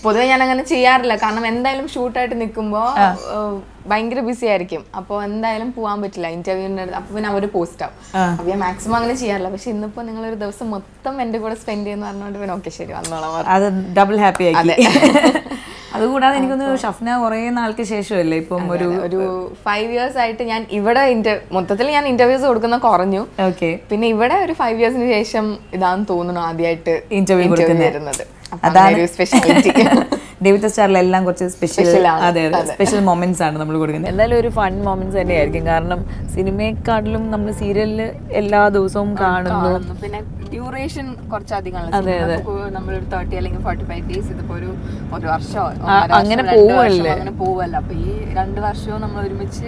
പൊതുവെ ഞാൻ അങ്ങനെ ചെയ്യാറില്ല കാരണം എന്തായാലും ഷൂട്ടായിട്ട് നിൽക്കുമ്പോൾ ഭയങ്കര ബിസി ആയിരിക്കും അപ്പോൾ എന്തായാലും പോകാൻ പറ്റില്ല ഇന്റർവ്യൂവിൻ്റെ അപ്പോൾ പിന്നെ അവർ പോസ്റ്റ് ആവും അപ്പോൾ ഞാൻ മാക്സിമം അങ്ങനെ ചെയ്യാറില്ല പക്ഷെ ഇന്നിപ്പോൾ നിങ്ങൾ ഒരു ദിവസം മൊത്തം എൻ്റെ കൂടെ സ്പെൻഡ് ചെയ്യുന്ന പറഞ്ഞുകൊണ്ട് പിന്നെ ഓക്കെ ശരി വന്നോളാം പറഞ്ഞു. അത് ഡബിൾ ഹാപ്പി ആക്കി അതുകൂടാതെ എനിക്കൊന്ന് ഷഫ്ന കുറേ നാൾക്ക് ശേഷമല്ലേ ഇപ്പം ഒരു ഒരു ഫൈവ് ഇയേഴ്സ് ആയിട്ട് ഞാൻ ഇവിടെ ഇന്റർ മൊത്തത്തിൽ ഞാൻ ഇന്റർവ്യൂസ് കൊടുക്കുന്ന കുറഞ്ഞു ഓക്കെ പിന്നെ ഇവിടെ ഒരു ഫൈവ് ഇയേഴ്സിന് ശേഷം ഇതാന്ന് തോന്നുന്നു ആദ്യമായിട്ട് Interview കൊടുക്കുന്നത്. വരുന്നത് അപ്പൊ അങ്ങനെ ഒരു സ്പെഷ്യാലിറ്റി ഡേവിഡ് സ്റ്റാറിലെല്ലാം കുറച്ച് സ്പെഷ്യൽ Special ആണ്. അതെ അതെ സ്പെഷ്യൽ മൊമെന്റ്സ് ആണ് നമ്മൾ കൊടുക്കുന്നത് എന്തായാലും ഒരു ഫൺ മൊമെന്റ്സ് തന്നെയായിരിക്കും കാരണം സിനിമയെക്കാട്ടിലും നമ്മൾ സീരിയലിൽ എല്ലാ ദിവസവും കാണുന്നു കാണുന്നു പിന്നെ ഡ്യൂറേഷൻ കുറച്ചധികം നമ്മളൊരു തേർട്ടി അല്ലെങ്കിൽ ഫോർട്ടി ഫൈവ് ഡേയ്സ് ഇതിപ്പോ ഒരു ഒരു വർഷമോ ഒന്നര അങ്ങനെ വർഷം, രണ്ട് പോവല്ലേ? വർഷം അങ്ങനെ പോവല്ല അപ്പൊ ഈ രണ്ട് വർഷവും നമ്മൾ ഒരുമിച്ച്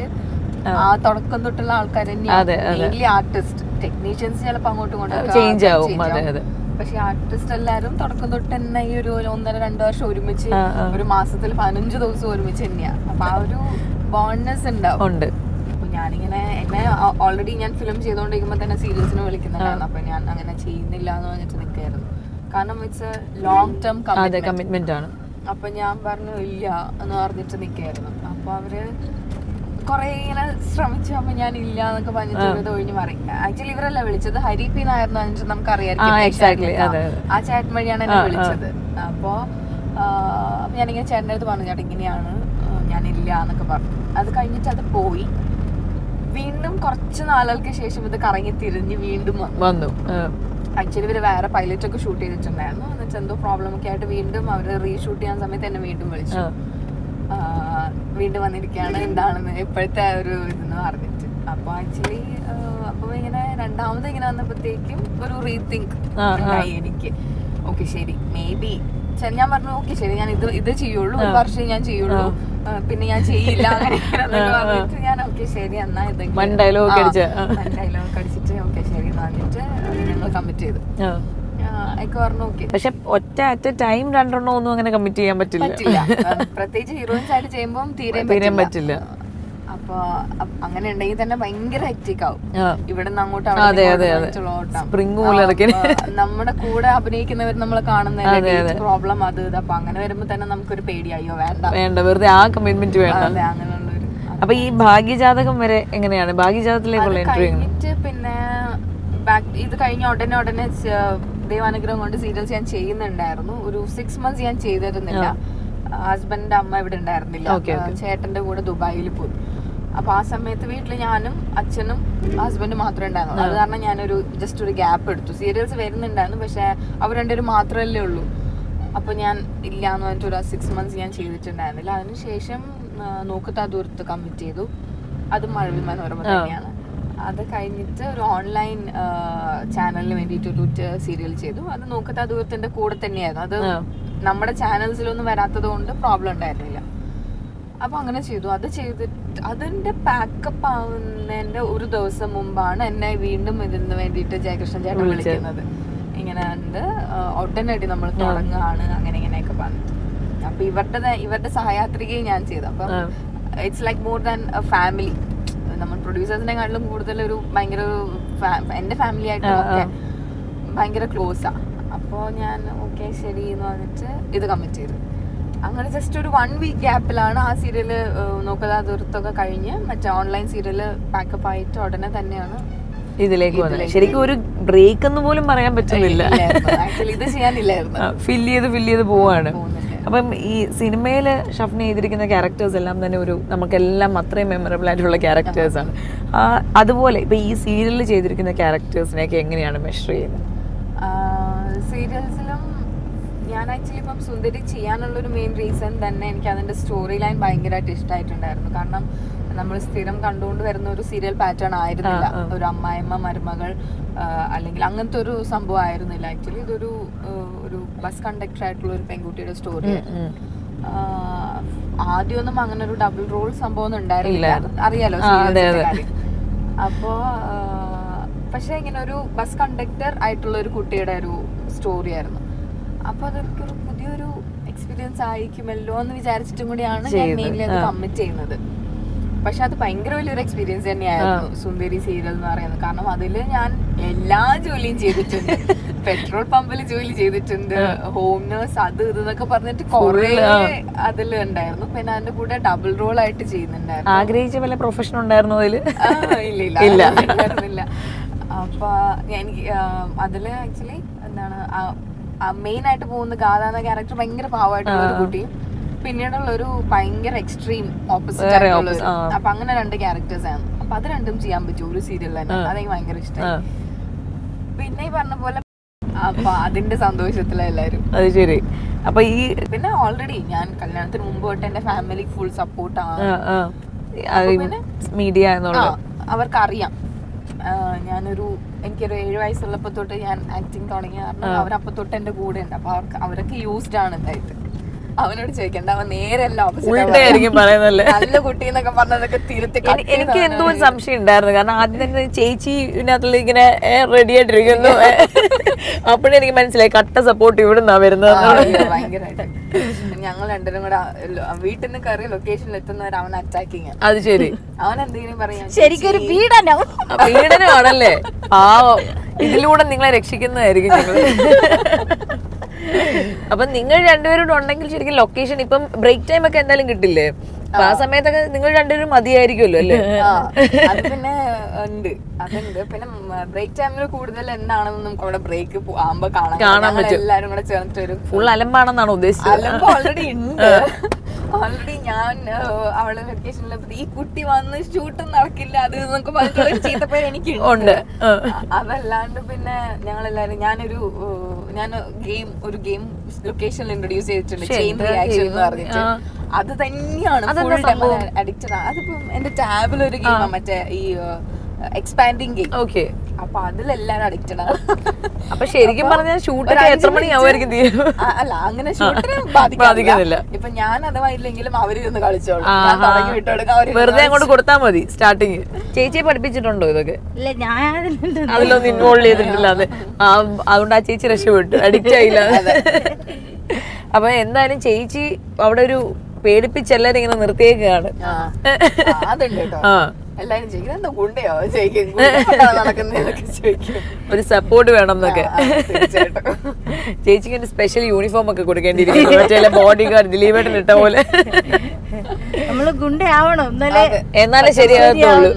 ആ തുടക്കം തൊട്ടുള്ള ആൾക്കാർ അതെ, മെയിൻലി ആർട്ടിസ്റ്റ് ടെക്നീഷ്യൻസ് ചിലപ്പോ അങ്ങോട്ടും ഇങ്ങോട്ടും Change ആവും, അതെ, അതെ. പക്ഷെ ആർട്ടിസ്റ്റ് എല്ലാരും തുടക്കം തൊട്ട് തന്നെ ഈ ഒരു ഒന്നര രണ്ട് വർഷം ഒരുമിച്ച് ആ, ആ. ഒരു മാസത്തിൽ പതിനഞ്ച് ദിവസം ഒരുമിച്ച് തന്നെയാ അപ്പൊ ആ ഒരു ബോണ്ട്നെസ് ഉണ്ടാവും ഉണ്ട് അപ്പൊ ഞാനിങ്ങനെ എന്നെ ഓൾറെഡി ഞാൻ ഫിലിം ചെയ്തുകൊണ്ടിരിക്കുമ്പോൾ തന്നെ സീരിയൽസിന് വിളിക്കുന്നുണ്ടായിരുന്നു അപ്പൊ ഞാൻ അങ്ങനെ ചെയ്യുന്നില്ല എന്ന് പറഞ്ഞിട്ട് നിൽക്കായിരുന്നു കാരണം ഇറ്റ്സ് എ ലോങ് ടേം അതെ കമ്മിറ്റ്മെന്റ് ആണ് അപ്പൊ ഞാൻ പറഞ്ഞു ഇല്ല എന്ന് പറഞ്ഞിട്ട് നിൽക്കായിരുന്നു അപ്പൊ അവര് കൊറേ ഇങ്ങനെ ശ്രമിച്ചു അപ്പൊ ഞാൻ ഇല്ല എന്നൊക്കെ പറഞ്ഞിട്ട് ഇത് ഒഴിഞ്ഞു മാറി ആക്ച്വലി ഇവരല്ല വിളിച്ചത് ഹരി പി നായർന്ന് പറഞ്ഞിട്ട് നമുക്ക് ആ, exactly. അതെ, അതെ. ആ ചാറ്റ് വഴിയാണ് എന്നെ വിളിച്ചത് അപ്പോ ആ, അപ്പൊ ഞാനിങ്ങനെ ചേട്ടൻ്റെ അടുത്ത് പറഞ്ഞു ചേട്ടാ ഇങ്ങനെയാണ് ആ, ഞാനില്ല എന്നൊക്കെ പറഞ്ഞു അത് കഴിഞ്ഞിട്ട് അത് പോയി വീണ്ടും കുറച്ച് നാളുകൾക്ക് ശേഷം ഇത് കറങ്ങി തിരിഞ്ഞ് വീണ്ടും വന്നു വന്നു ആ, ആക്ച്വലി ഇവര് വേറെ പൈലറ്റ് ഒക്കെ ഷൂട്ട് ചെയ്തിട്ടുണ്ടായിരുന്നു എന്നിട്ട് എന്തോ പ്രോബ്ലം ഒക്കെ ആയിട്ട് വീണ്ടും അവർ റീഷൂട്ട് ചെയ്യാൻ സമയത്ത് എന്നെ വീണ്ടും വിളിച്ചു ആ. ആ, വീണ്ടും വന്നിരിക്കുകയാണ് എന്താണെന്ന് ഇപ്പോഴത്തെ ആ ഒരു ഇതെന്ന് പറഞ്ഞിട്ട് അപ്പൊ ആക്ച്വലി അപ്പൊ ഇങ്ങനെ രണ്ടാമത് ഇങ്ങനെ വന്നപ്പോഴത്തേക്കും ഒരു റീതിങ്ക് ആ, ആ. ഉണ്ടായി എനിക്ക് ഓക്കെ ശരി മേ ബി ഞാൻ പറഞ്ഞു ഓക്കെ ശരി ഞാൻ ഇത് ഇത് ചെയ്യുള്ളൂ ഒരു വർഷം ഞാൻ ചെയ്യുള്ളൂ ആ, പിന്നെ ഞാൻ ചെയ്യില്ല അങ്ങനെ ഇങ്ങനെ എന്നൊക്കെ പറഞ്ഞിട്ട് ഞാൻ ഓക്കെ ശരി എന്നാ ഇതെങ്കിലും വൺ dialogue ഒക്കെ അടിച്ച്, ആ. ഡയലോഗ് അടിച്ചിട്ട് ഓക്കെ ശരി എന്ന് പറഞ്ഞിട്ട് ഞങ്ങൾ കമ്മിറ്റ് ചെയ്തു ആ. ഒക്കെ പറഞ്ഞു ഓക്കെ പക്ഷെ ഒറ്റ അറ്റ് ടൈം രണ്ടെണ്ണം ഒന്നും അങ്ങനെ കമ്മിറ്റ് ചെയ്യാൻ പറ്റില്ല പറ്റില്ല ആ, പ്രത്യേകിച്ച് ഹീറോയിൻസ് ആയിട്ട് ചെയ്യുമ്പോൾ തീരെ തീരെ പറ്റില്ല അപ്പൊ അ- അങ്ങനെ ഉണ്ടെങ്കിൽ തന്നെ ഭയങ്കര ഹെക്റ്റിക് ആവും ആ. ഇവിടെ നിന്ന് അങ്ങോട്ട് അതെ, അവിടെ അതെ, അതെ. ഓട്ടം Spring പോലെ ഇറക്കി. ആ, ആ, നമ്മുടെ കൂടെ അഭിനയിക്കുന്നവർ നമ്മൾ കാണുന്ന പ്രോബ്ലം അത് ഇത് അപ്പൊ അങ്ങനെ വരുമ്പോ തന്നെ നമുക്കൊരു പേടിയായോ വേണ്ട വേണ്ട വെറുതെ ആ കമ്മിറ്റ്മെന്റ് വേണ്ട അതെ അങ്ങനെയുള്ളൊരു അപ്പൊ ഈ ഭാഗ്യജാതകം വരെ എങ്ങനെയാണ് ഭാഗ്യജാതത്തിലേക്കുള്ള ഇന്റർവ്യൂ കഴിഞ്ഞിട്ട് പിന്നെ ബാക്ക് ഇത് കഴിഞ്ഞ ഉടനെ ഉടനെ ച- ദൈവാനുഗ്രഹം കൊണ്ട് സീരിയൽസ് ഞാൻ ചെയ്യുന്നുണ്ടായിരുന്നു ഒരു സിക്സ് മന്ത്സ് ഞാൻ ചെയ്തിരുന്നില്ല ഹസ്ബൻഡിന്റെ അമ്മ ഇവിടെ ഉണ്ടായിരുന്നില്ല Okay, ആ, ചേട്ടന്റെ കൂടെ ദുബായിൽ പോയി അപ്പൊ ആ സമയത്ത് വീട്ടിൽ ഞാനും അച്ഛനും ഹസ്ബൻഡും മാത്രമേ ഉണ്ടായിരുന്നു അത് കാരണം ഞാനൊരു ജസ്റ്റ് ഒരു ഗ്യാപ്പ് എടുത്തു സീരിയൽസ് വരുന്നുണ്ടായിരുന്നു പക്ഷെ അവർ രണ്ടുപേരും മാത്രമല്ലേ ഉള്ളൂ അപ്പൊ ഞാൻ ഇല്ല എന്ന് പറഞ്ഞിട്ട് ഒരു സിക്സ് മന്ത്സ് ഞാൻ ചെയ്തിട്ടുണ്ടായിരുന്നില്ല അതിനുശേഷം ആ, നോക്കത്താ ദൂരത്ത് കമ്മിറ്റ് ചെയ്തു അത് മഴവിൽ മനോരമ തന്നെയാണ് അത് കഴിഞ്ഞിട്ട് ഒരു ഓൺലൈൻ ചാനലിന് വേണ്ടിയിട്ട് ഒരു സീരിയൽ ചെയ്തു അത് നോക്കത്താ ദൂരത്തിന്റെ കൂടെ തന്നെയായിരുന്നു അത് നമ്മുടെ ചാനൽസിലൊന്നും വരാത്തത് കൊണ്ട് പ്രോബ്ലം ഉണ്ടായിരുന്നില്ല അപ്പൊ അങ്ങനെ ചെയ്തു അത് ചെയ്തിട്ട് അതിന്റെ പാക്കപ്പ് ആവുന്നതിന്റെ ഒരു ദിവസം മുമ്പാണ് എന്നെ വീണ്ടും ഇതിന് വേണ്ടിയിട്ട് ജയകൃഷ്ണൻ ചേട്ടൻ വിളിക്കുന്നത് ഇങ്ങനെ ഉണ്ട് ഒട്ടനടി നമ്മൾ തുടങ്ങുകയാണ് അങ്ങനെ ഇങ്ങനെയൊക്കെ പറഞ്ഞിട്ട് അപ്പൊ ഇവരുടെ ദ- ഇവരുടെ സഹയാത്രികയും ഞാൻ ചെയ്തു അപ്പൊ it's like more than a family നമ്മൾ പ്രൊഡ്യൂസേഴ്സിനെക്കാട്ടിലും കൂടുതൽ ഒരു ഭയങ്കര ഒരു ഫാ- എന്റെ ഫാമിലി ആയിട്ട് ഒക്കെ ഭയങ്കര ക്ലോസാ അപ്പോൾ ഞാൻ ഓക്കെ ശരി എന്ന് പറഞ്ഞിട്ട് ഇത് കമ്മിറ്റ് ചെയ്തു അങ്ങനെ ജസ്റ്റ് ഒരു വൺ വീക്ക് ഗ്യാപ്പിലാണ് ആ സീരിയല് നോക്കാതെ ദൂരത്തൊക്കെ കഴിഞ്ഞ് മറ്റേ ഓൺലൈൻ സീരിയല് പാക്കപ്പ് ആയിട്ട് ഉടനെ തന്നെയാണ് ഇതിലേക്ക് വന്നത് ശരിക്കും ഒരു ബ്രേക്ക് എന്ന് പോലും പറയാൻ പറ്റുന്നില്ല ആക്ച്വലി ഇത് ചെയ്യാനില്ലായിരുന്നു ഫില്ല് ചെയ്ത് ഫില്ല് ചെയ്ത് പോവാണ് പോകുന്നില്ല അപ്പം ഈ സിനിമയിൽ ഷഫ്ന ചെയ്തിരിക്കുന്ന ക്യാരക്ടേഴ്സ് എല്ലാം തന്നെ ഒരു നമുക്കെല്ലാം അത്രയും മെമ്മറബിൾ ആയിട്ടുള്ള ക്യാരക്ടേഴ്സ് ആണ് ആ, അതുപോലെ ഇപ്പൊ ഈ സീരിയലിൽ ചെയ്തിരിക്കുന്ന ക്യാരക്ടേഴ്സിനെയൊക്കെ എങ്ങനെയാണ് മെഷർ ചെയ്യുന്നത് സീരിയൽസിലും ഞാൻ ആക്ച്വലി ഇപ്പം സുന്ദരി ചെയ്യാനുള്ള ഒരു മെയിൻ റീസൺ തന്നെ എനിക്ക് അതിന്റെ സ്റ്റോറി ലൈൻ ഭയങ്കരമായിട്ട് ഇഷ്ടമായിട്ടുണ്ടായിരുന്നു കാരണം നമ്മൾ സ്ഥിരം കണ്ടുകൊണ്ട് വരുന്ന ഒരു സീരിയൽ പാറ്റേൺ ആയിരുന്നില്ല ഒരു അമ്മായിമ്മ മരുമകൾ ആ, അല്ലെങ്കിൽ അങ്ങനത്തെ ഒരു സംഭവം ആയിരുന്നില്ല ആക്ച്വലി ഇതൊരു ആ, ഒരു ബസ് കണ്ടക്ടർ ആയിട്ടുള്ള ഒരു പെൺകുട്ടിയുടെ സ്റ്റോറി ആദ്യമൊന്നും അങ്ങനെ ഒരു ഡബിൾ റോൾ സംഭവം ഒന്നും ഉണ്ടായിരുന്നില്ല അറിയാലോ ആ, അതെ, serials ന്റെ അതെ. കാര്യം. അപ്പോ പക്ഷെ ഇങ്ങനെ ഒരു ബസ് കണ്ടക്ടർ ആയിട്ടുള്ള ഒരു കുട്ടിയുടെ ഒരു സ്റ്റോറി ആയിരുന്നു അപ്പൊ അതൊരു പുതിയൊരു എക്സ്പീരിയൻസ് ആയിരിക്കുമല്ലോ എന്ന് വിചാരിച്ചിട്ടും കൂടിയാണ് ഞാൻ ചെയ്തത്. മെയിൻലി അത് കമ്മിറ്റ് ചെയ്യുന്നത് പക്ഷെ അത് ഭയങ്കര വലിയൊരു എക്സ്പീരിയൻസ് തന്നെയായിരുന്നു സുന്ദരി സീരിയൽ എന്ന് പറയുന്നത് കാരണം അതിൽ ഞാൻ എല്ലാ ജോലിയും ചെയ്തിട്ടുണ്ട് പെട്രോൾ പമ്പിൽ ജോലി ചെയ്തിട്ടുണ്ട് ഹോം നേഴ്സ് അത് ഇത് എന്നൊക്കെ പറഞ്ഞിട്ട് കൊറേ അതിൽ ഉണ്ടായിരുന്നു പിന്നെ അതിന്റെ കൂടെ ഡബിൾ റോൾ ആയിട്ട് ചെയ്യുന്നുണ്ടായിരുന്നു ആഗ്രഹിച്ച വല്ല പ്രൊഫഷൻ ഉണ്ടായിരുന്നോ അതില് ആ, ഇല്ല ഇല്ല ഇല്ല. അതൊന്നും ഉണ്ടായിരുന്നില്ല അപ്പൊ ഞാൻ എനിക്ക് ആ, അതില് ആക്ച്വലി എന്താണ് മെയിൻ ആയിട്ട് പോകുന്ന ഗാഥ എന്ന ക്യാരക്ടർ ഭയങ്കര പാവമായിട്ടുള്ള ഒരു കുട്ടിയും പിന്നീടുള്ള ഒരു ഭയങ്കര എക്സ്ട്രീം ഓപ്പോസിറ്റ് വേറെ ആയിട്ടുള്ള opposite, ആ. അപ്പൊ അങ്ങനെ രണ്ട് ക്യാരക്ടേഴ്സ് ആണ് അപ്പൊ അത് രണ്ടും ചെയ്യാൻ പറ്റും ഒരു സീരിയൽ തന്നെ അതെനിക്ക് ഭയങ്കര ആ, ഇഷ്ടമായി പിന്നെ ഈ പറഞ്ഞ പോലെ അപ്പൊ അതിന്റെ സന്തോഷത്തിലാ എല്ലാരും അത് ശരി അപ്പൊ ഈ പിന്നെ ഓൾറെഡി ഞാൻ കല്യാണത്തിന് മുമ്പ് തൊട്ട് എന്റെ ഫാമിലി ഫുൾ സപ്പോർട്ടാണ് മീഡിയ എന്നുള്ള അവർക്കറിയാം ആ, ഞാനൊരു എനിക്കൊരു ഏഴ് വയസ്സുള്ളപ്പോ തൊട്ട് ഞാൻ ആക്ടിങ് തുടങ്ങിയ കാരണം അവരപ്പൊ തൊട്ട് എന്റെ കൂടെ ഉണ്ട് അപ്പൊ അവർക്ക് അവരൊക്കെ യൂസ്ഡ് ആണ് ഇതായിട്ട് അവനോട് ചോദിക്കണ്ട അവൻ നേരല്ല ഉൾട്ടയായിരിക്കും പറയുന്നല്ലേ നല്ല കുട്ടി എന്നൊക്കെ പറഞ്ഞതൊക്കെ തിരുത്തി cut എനി- എനിക്ക് ചെയ്താണ് എന്തോ ഒരു സംശയം ഉണ്ടായിരുന്നു കാരണം ആദ്യം തന്നെ ചേച്ചി ഇതിനകത്തുള്ള ഇങ്ങനെ റെഡി ആയിട്ടിരിക്കുന്നു അപ്പോഴേ എനിക്ക് മനസ്സിലായി കട്ട സപ്പോർട്ട് ഇവിടുന്നാ വരുന്നത് ആ, അയ്യോ, ഭയങ്കരായിട്ട് ഞങ്ങൾ രണ്ടുപേരും കൂടെ വീട്ടിൽ നിന്ന് കയറി ലൊക്കേഷനിൽ എത്തുന്നവർ അവൻ അറ്റാക്കിങ് അത് ശരി അവൻ എന്തെങ്കിലും പറയാം ശരിക്കും ഒരു പീഡനം ആ, പീഡനമാണല്ലേ പാവം ഇതിലൂടെ നിങ്ങളെ രക്ഷിക്കുന്നതായിരിക്കും ഞങ്ങൾ അപ്പൊ നിങ്ങൾ രണ്ടുപേരും കൂടെ ഉണ്ടെങ്കിൽ ശരിക്കും ലൊക്കേഷൻ ഇപ്പം ബ്രേക്ക് ടൈം ഒക്കെ എന്തായാലും കിട്ടില്ലേ അപ്പൊ ആ സമയത്തൊക്കെ നിങ്ങൾ രണ്ടുപേരും മതിയായിരിക്കുമല്ലോ അല്ലേ ആ, അത് പിന്നെ ഉണ്ട് അതുണ്ട് പിന്നെ ബ്രേക്ക് ടൈമിൽ കൂടുതൽ എന്താണെന്ന് നമുക്ക് അവിടെ ബ്രേക്ക് ആകുമ്പോ കാണാൻ കാണാൻ ഞങ്ങൾ എല്ലാരും കൂടെ ചേർന്നിട്ട് ഒരു ഫുൾ അലമ്പാണെന്നാണ് ഉദ്ദേശിച്ചത് അലമ്പ് ഓൾറെഡി ഉണ്ട് ഓൾറെഡി ഞാൻ ആ, അവളെ വെക്കേഷനിൽ ഈ കുട്ടി വന്ന് ഷൂട്ടും നടക്കില്ല അത് എന്നൊക്കെ പറഞ്ഞിട്ടുള്ള ഒരു ചീത്തപ്പേര് എനിക്ക് ഉണ്ട്. ആ. അതല്ലാണ്ട് പിന്നെ ഞങ്ങളെല്ലാരും ഞാനൊരു ആ, ഞാൻ ഗെയിം ഒരു ഗെയിം ലൊക്കേഷനിൽ ഇൻട്രൊഡ്യൂസ് ചെയ്തിട്ടുണ്ട് ചെയിൻ എന്താ റിയാക്ഷൻ എന്ന് game? പറഞ്ഞിട്ട് ആ. അത് തന്നെയാണ് അതെന്താ സംഭവം? അഡിക്റ്റഡ് ആണ് അതിപ്പം എന്റെ ടാബിൽ ഒരു ഗെയിം മറ്റേ ഈ എക്സ്പാൻഡിങ് ഗെയിം ഓക്കെ അപ്പൊ അതിലെല്ലാരും അഡിക്റ്റഡ് ആണ് അപ്പൊ ശരിക്കും അപ്പൊ പറഞ്ഞാൽ ഒരു ഷൂട്ടൊക്കെ അഞ്ച് എത്ര മണിയാവുമായിരിക്കും minute തീരും ആ, അല്ല അങ്ങനെ ഷൂട്ടിന് ബാധിക്കുന്നില്ല. ബാധിക്കുന്നില്ല ഇപ്പൊ ഞാൻ അഥവാ ഇല്ലെങ്കിലും അവര് ഇരുന്ന് കളിച്ചോളും ഞാൻ ആഹാ. തുടങ്ങി വിട്ടുകൊടുക്കാം അവര് വെറുതെ അങ്ങോട്ട് കൊടുത്താൽ മതി സ്റ്റാർട്ടിങ് ചേച്ചിയെ പഠിപ്പിച്ചിട്ടുണ്ടോ ഇതൊക്കെ ഇല്ല ഞാൻ അതിലുണ്ട്. അതിലൊന്നും ഇൻവോൾവ് ചെയ്തിട്ടില്ല അത് ആ, അതുകൊണ്ട് ആ ചേച്ചി രക്ഷപ്പെട്ടു അഡിക്റ്റ് ആയില്ല അപ്പൊ എന്തായാലും ചേച്ചി അവിടെ ഒരു പേടിപ്പിച്ച് എല്ലാരും ഇങ്ങനെ നിർത്തിയേക്കാണ് ആ. ആ, അതുണ്ട് കേട്ടോ ആ എല്ലാരും ചോദിക്കും എന്താ ഗുണ്ടയോ ചോദിക്കും നടക്കുന്നതൊക്കെ ചോദിക്കും ഒരു സപ്പോർട്ട് വേണം എന്നൊക്കെ ആ, ആ, തീർച്ചയായിട്ടും. ചേച്ചിക്ക് ഒരു സ്പെഷ്യൽ യൂണിഫോം ഒക്കെ കൊടുക്കേണ്ടിയിരിക്കുന്നു മറ്റേ ബോഡി ഗാർഡ് ദിലീപേട്ടൻ ഇട്ട പോലെ നമ്മള് ഗുണ്ടയാവണം എന്നാലേ എന്നാലേ ശരിയാകത്തുള്ളൂ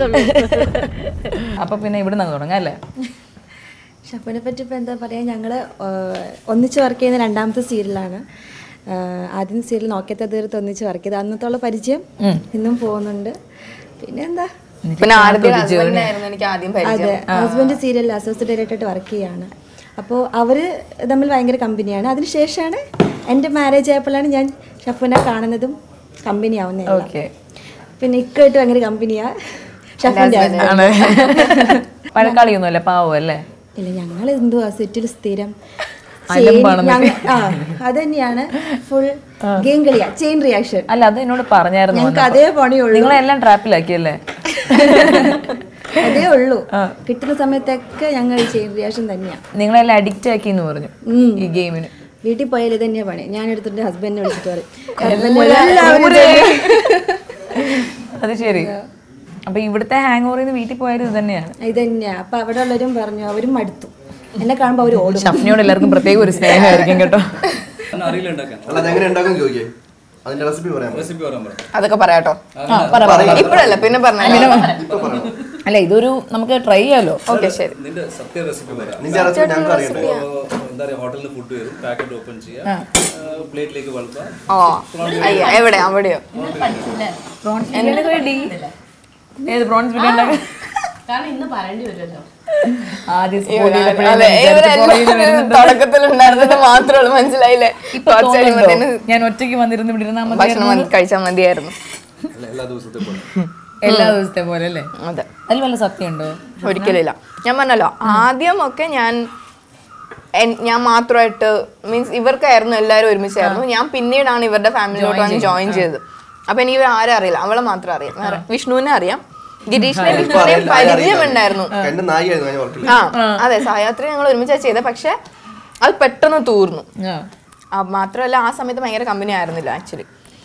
അപ്പൊ പിന്നെ ഇവിടുന്ന് അങ്ങ് തുടങ്ങാം അല്ലേ ഷഫിനെ പറ്റി ഇപ്പോൾ എന്താ പറയുക ഞങ്ങൾ ഒന്നിച്ച് വർക്ക് ചെയ്യുന്ന രണ്ടാമത്തെ സീരിയലാണ് ആദ്യം സീരിയൽ നോക്കിയത്തെ തീർത്ത് ഒന്നിച്ച് വർക്ക് ചെയ്ത് അന്നത്തോളം പരിചയം ഇന്നും പോകുന്നുണ്ട് പിന്നെ എന്താ പിന്നെ ആദ്യം ഹസ്ബൻഡിനായിരുന്നു എനിക്ക് ആദ്യം അതെ പരിചയം ഹസ്ബൻഡ് സീരിയലിൽ അസോസിയേറ്റ് ഡയറക്ടറായിട്ട് വർക്ക് ചെയ്യാണ് അപ്പോൾ അവർ തമ്മിൽ ഭയങ്കര കമ്പനിയാണ് അതിനുശേഷമാണ് എൻ്റെ മാരേജ് ആയപ്പോഴാണ് ഞാൻ ഷഫുനെ കാണുന്നതും കമ്പനി ആവുന്നത് ഓക്കെ പിന്നെ ഇക്കായിട്ട് ഭയങ്കര കമ്പനിയാ ഷഫുൻ്റെ husband. ആണ് പഴക്കാളിയൊന്നുമല്ല പാവം അല്ലേ ഇല്ല ഞങ്ങൾ എന്തുവാ സെറ്റിൽ സ്ഥിരം അലമ്പാണെന്ന് ഞങ്ങ- ആ അത് തന്നെയാണ് ഫുൾ ഗെയിം കളിയാ ചെയിൻ റിയാക്ഷൻ അല്ല അത് എന്നോട് പറഞ്ഞായിരുന്നു ഞങ്ങൾക്ക് അതേ പണിയുള്ളൂ നിങ്ങളെല്ലാം ട്രാപ്പിലാക്കിയല്ലേ അതേ ഉള്ളൂ കിട്ടുന്ന സമയത്തൊക്കെ ഞങ്ങൾ ചെയിൻ റിയാക്ഷൻ തന്നെയാ നിങ്ങളെല്ലാം അഡിക്റ്റ് ആക്കി എന്ന് പറഞ്ഞു ഉം. ഈ ഗെയിമിന് വീട്ടിൽ പോയാൽ ഇത് തന്നെയാ പണി ഞാൻ എടുത്തിട്ട് ഹസ്ബൻഡിനെ വിളിച്ചിട്ട് പറയും ഹസ്ബൻഡ് എല്ലാവരും ചെയ്യും. അത് ശരി അപ്പൊ ഇവിടുത്തെ ഹാങ് ഓവറിൽ നിന്ന് വീട്ടിൽ പോയാലും ഇത് തന്നെയാണ് ഇത് തന്നെയാ അപ്പൊ അവിടെ ഉള്ളവരും പറഞ്ഞു അവരും മടുത്തു എന്നെ കാണുമ്പോ അവര് ഓടും ഷഫ്നിയോട് എല്ലാവർക്കും പ്രത്യേക ഒരു സ്നേഹമായിരിക്കും കേട്ടോ അന്ന് അറിയില്ല ഉണ്ടാക്കാൻ അല്ല അതെങ്ങനെ ഉണ്ടാക്കും ചോദിക്കേ അതിന്റെ റെസിപ്പി പറയാം റെസിപ്പി പറയാൻ പറ അതൊക്കെ പറയാട്ടോ പറയാം. ഇപ്പഴല്ല പിന്നെ പറഞ്ഞു ഇപ്പൊ പറയണം അല്ല ഇതൊരു നമുക്ക് ട്രൈ ചെയ്യാലോ ഓക്കെ ശരി നിന്റെ സത്യ റെസിപ്പി പറയാം നിന്റെ റെസിപ്പി ഞങ്ങൾക്ക് അറിയട്ടെ അപ്പോ എന്താ പറയാ ഹോട്ടലിൽ നിന്ന് ഫുഡ് വരും പാക്കറ്റ് ഓപ്പൺ ചെയ്യാം പ്ലേറ്റിലേക്ക് വളർത്താം ഓ അയ്യ എവിടെ അവിടെയോ റെഡി ഏത് പ്രോൺസ് ബിരിയാണി ആദ്യം അതെ ഇവരെല്ലാം തുടക്കത്തിലുണ്ടായിരുന്നത് മാത്രമേ ഉള്ളൂ മനസ്സിലായില്ലേ കുറച്ച് കഴിയുമ്പത്തേന് ഞാൻ ഒറ്റയ്ക്ക് വന്നിരുന്ന് ഇവിടെ ഇരുന്നാ മതി ഭക്ഷണം മതി- കഴിച്ചാൽ മതിയായിരുന്നു അല്ല എല്ലാ ദിവസത്തെ പോലെ എല്ലാ ദിവസത്തെ പോലെ അല്ലേ അതെ അതിൽ വല്ല സത്യമുണ്ടോ ഒരിക്കലില്ല ഞാൻ പറഞ്ഞല്ലോ ആദ്യമൊക്കെ ഞാൻ എൻ- ഞാൻ മാത്രമായിട്ട് മീൻസ് ഇവർക്കായിരുന്നു എല്ലാവരും ഒരുമിച്ചായിരുന്നു ഞാൻ പിന്നീടാണ് ഇവരുടെ ഫാമിലിയിലോട്ട് വന്ന് ജോയിൻ ചെയ്തത് അപ്പൊ എനിക്ക് ഇവർ ആരും അറിയില്ല അവളെ മാത്രം അറിയാം വേറെ വിഷ്ണുവിനെ അറിയാം ഗിരീഷിനെ വിഷ്ണുവിനെയും പരിചയമുണ്ടായിരുന്നു എന്റെ നായിയായിരുന്നു ഞാൻ വർക്കിൽ ആ അതെ സഹയാത്രി ഞങ്ങൾ ഒരുമിച്ചാണ് ചെയ്തത് പക്ഷെ അത് പെട്ടെന്ന് തൂർന്നു ആ ആ, മാത്രമല്ല ആ സമയത്ത് ഭയങ്കര കമ്പനി ആയിരുന്നില്ല ആക്ച്വലി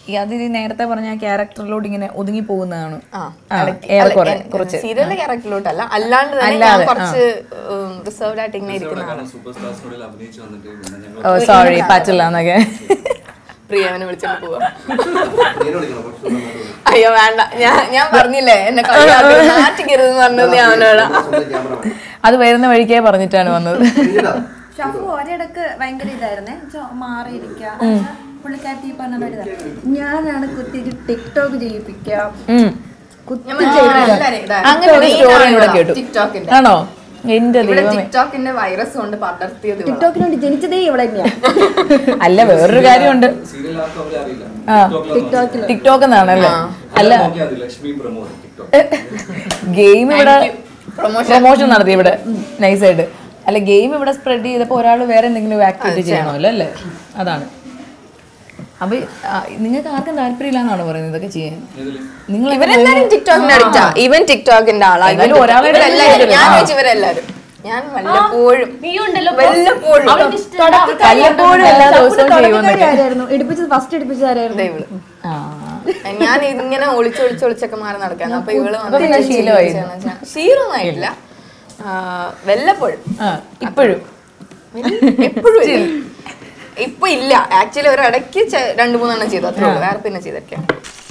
ഈ അത് ഈ നേരത്തെ പറഞ്ഞ ക്യാരക്ടറിലോട്ട് ഇങ്ങനെ ഒതുങ്ങി പോകുന്നതാണ് ആ, ആ, ഇടയ്ക്ക് ഏറെക്കുറെ അല്ല, കുറച്ച് സീരിയലിന്റെ ക്യാരക്ടറിലോട്ടല്ല അല്ലാണ്ട് തന്നെ ഞാൻ അല്ലാതെ, കുറച്ച് റിസർവ്ഡ് ആയിട്ട് ഇങ്ങനെ ഇരിക്കുന്ന കാരണം സൂപ്പർ സ്റ്റാർ സ്റ്റോറിയിൽ അഭിനയിച്ച് വന്നിട്ട് പിന്നെ ഞങ്ങൾ ഓ സോറി പറ്റില്ല എന്നൊക്കെ പ്രിയവനെ വിളിച്ചോണ്ട് പോവാ നീനെ വിളിക്കണം പക്ഷെ നന്നായിട്ട് വിളിക്കണം. അയ്യോ വേണ്ട ഞാൻ ഞാൻ പറഞ്ഞില്ലേ എന്നെ കളിയാക്കരുത്, നാറ്റിക്കരുതെന്ന് പറഞ്ഞത് ഞാൻ അവനോട് സ്വന്തം ക്യാമറ വേണം. അത് വരുന്ന വഴിക്കേ പറഞ്ഞിട്ടാണ് വന്നത് ശരിയെടാ. ഷഫു ഒരിടക്ക് ഭയങ്കര ഇതായിരുന്നേ ചോ- മാറിയിരിക്കുക പുള്ളിക്കാരത്തി ഈ പറഞ്ഞ പോലെ ഇതാ. ഞാനാണ് കുത്തിയിട്ട് ടിക്ടോക്ക് ചെയ്യിപ്പിക്കാം ഉം. ഞാൻ മനസ്സിലായി. എല്ലാവരെയും ഇതാ. അങ്ങനെ ഒരു main സ്റ്റോറി ആണ് ഇവിടെ ഇവിടെ കേട്ടു ടിക്ടോക്കിന്റെ ആണോ എന്റെ ഇവിടെ ദൈവമേ ടിക്ടോക്കിന്റെ വൈറസ് കൊണ്ട് പടർത്തിയത് ഇവളാ. ടിക്ടോക്കിന് വേണ്ടി ജനിച്ചതേ ഇവിടെ തന്നെയാ അല്ല വേറൊരു കാര്യമുണ്ട് സീരിയൽ ആർക്കും അവരെ അറിയില്ല ആ. ടിക്ടോക്കിലാണ് ടിക്ടോക്ക് എന്നാണല്ലേ അല്ല നോക്കിയാൽ മതി ലക്ഷ്മി പ്രമോദ് ടിക്ടോക്ക് ഗെയിം ഇവിടെ Promotion. പ്രൊമോഷൻ നടത്തി ഇവിടെ നൈസായിട്ട് അല്ല ഗെയിം ഇവിടെ സ്പ്രെഡ് ചെയ്തപ്പോൾ ഒരാൾ വേറെ എന്തെങ്കിലും ആക്ടിവിറ്റി ചെയ്യണമല്ലോ അല്ലേ അതാണ് അപ്പൊ ആ, നിങ്ങൾക്ക് ആർക്കും താല്പര്യമില്ലാന്നാണ് പറയുന്നത് ഇതൊക്കെ ചെയ്യാൻ നിങ്ങൾ ഇവരെല്ലാരും ടിക്ടോക്കിന്റെ അഡിക്റ്റാ ഇവൻ ടിക്ടോക്കിന്റെ ആളാ ഇവൻ എന്നാലും ഒരാളെ ഇവരെല്ലാരും ഞാൻ ആ. ചോദിച്ചു ഇവരെല്ലാരും ഞാൻ വല്ലപ്പോഴും വല്ലപ്പോഴും വല്ലപ്പോഴും എല്ലാ ദിവസവും ചെയ്യുമെന്നൊക്കെ ആരായിരുന്നു ഇടിപ്പിച്ചത് ഫസ്റ്റ് ഇടിപ്പിച്ചത് ആരായിരുന്നു ദേ ഇവള്. ആ. ഞാൻ ഇതിങ്ങനെ ഒളിച്ച് ഒളിച്ച് ഒളിച്ചൊക്കെ മാറി നടക്കാൻ അപ്പൊ ഇവള് അപ്പൊ പിന്നെ ശീലമായി. ശീലമായിട്ടില്ല ആ, വല്ലപ്പോഴും ആ ഇപ്പോഴും എപ്പോഴും ഇപ്പൊ ഇല്ല ആക്ച്വലി ഒരു ഇടയ്ക്ക് ചെ- രണ്ടു മൂന്നെണ്ണം ചെയ്തു അത്രേ ഉള്ളൂ വേറെ പിന്നെ ചെയ്തൊക്കെ